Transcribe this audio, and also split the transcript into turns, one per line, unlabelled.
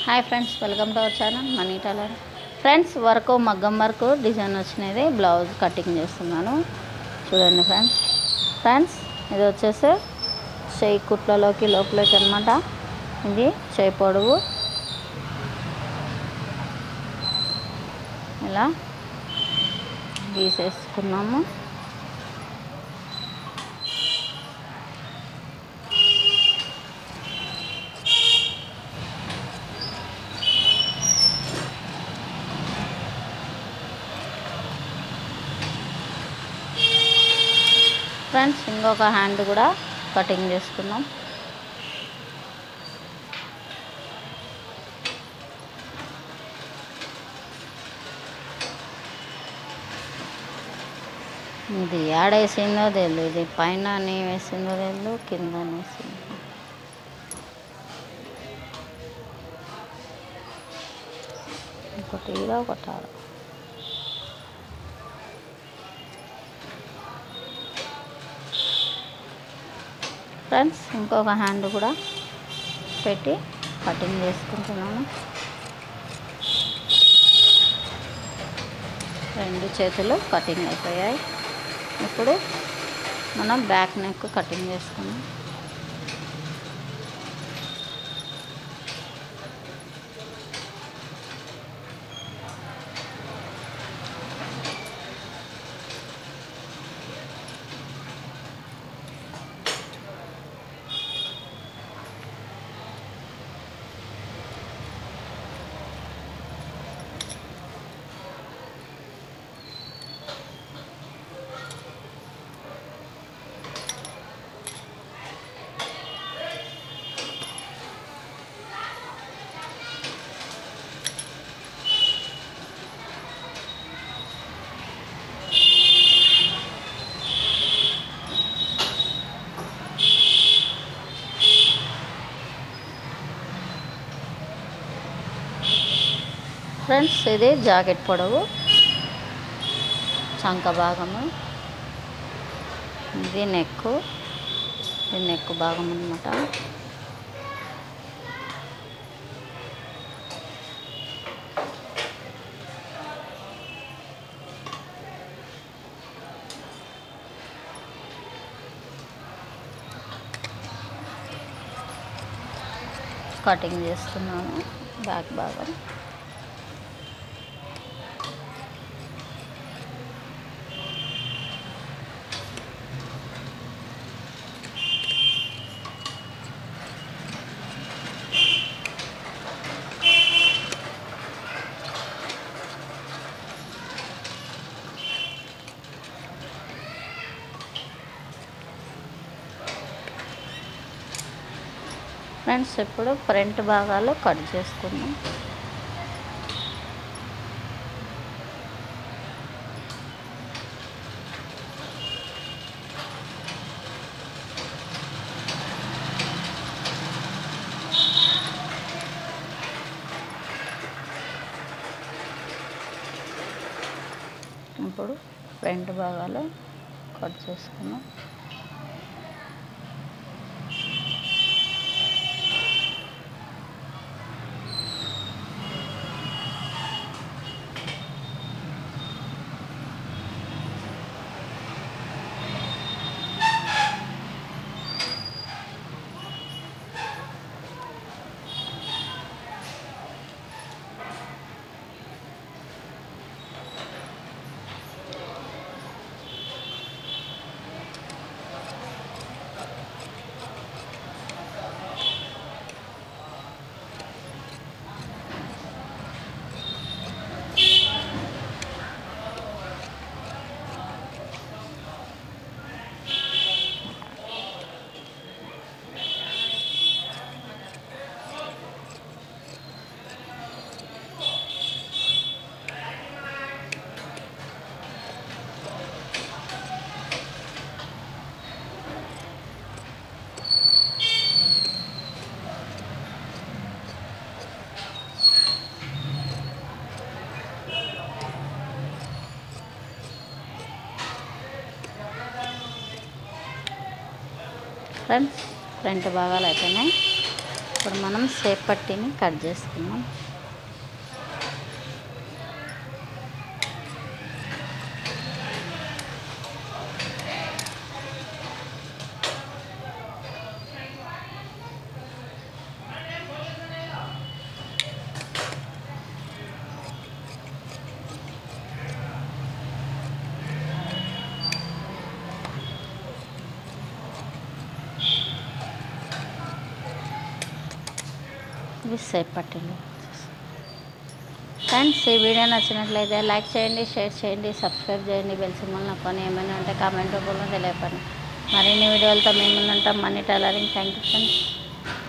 hi friends welcome to our channel money tailor friends work మగ్గం work design వచ్చినది blouse cutting చేస్తున్నాను చూడండి friends friends ఇది వచ్చేసి చేయి కుట్లలోకి లోపలికి అనమాట ఇది చేయి పొడవు ఇలా గీసేసుకున్నాము ఫ్రెండ్స్ ఇంకొక హ్యాండ్ కూడా కటింగ్ చేసుకున్నాం ఇది ఏడేసిందో తెలియదు ఇది పైన నీ వేసిందో తెలియదు కింద వేసిందో ఒకటి ఈడ ఒకటి ఆడ ఫ్రెండ్స్ ఇంకొక హ్యాండ్ కూడా పెట్టి కటింగ్ చేసుకుంటున్నాను రెండు చేతులు కటింగ్ అయిపోయాయి ఇప్పుడు మనం బ్యాక్ నెక్ కటింగ్ చేసుకున్నాం ఫ్రెండ్స్ ఇది జాకెట్ పొడవు చంక భాగము ఇది నెక్ ఇది నెక్ భాగం అనమాట కటింగ్ చేస్తున్నాను బ్యాక్ భాగం ఫ్రెండ్స్ ఇప్పుడు ఫ్రంట్ భాగాలు కట్ చేసుకుందాం ఇప్పుడు ఫ్రంట్ భాగాలు కట్ చేసుకున్నాం ఫ్రెండ్స్ ఫ్రంట్ భాగాలు అయిపోయినాయి ఇప్పుడు మనం సేప్ పట్టీని కట్ చేసుకుందాం ఇవి సేప్ పట్టీలు ఫ్రెండ్స్ ఈ వీడియో నచ్చినట్లయితే లైక్ చేయండి షేర్ చేయండి సబ్స్క్రైబ్ చేయండి బెల్ సింబల్ నొక్కొని ఏమైనా ఉంటే కామెంట్ రూపంలో తెలియపండి మరిన్ని వీడియోలతో మేము ఉంటాం money tailoring thank you friends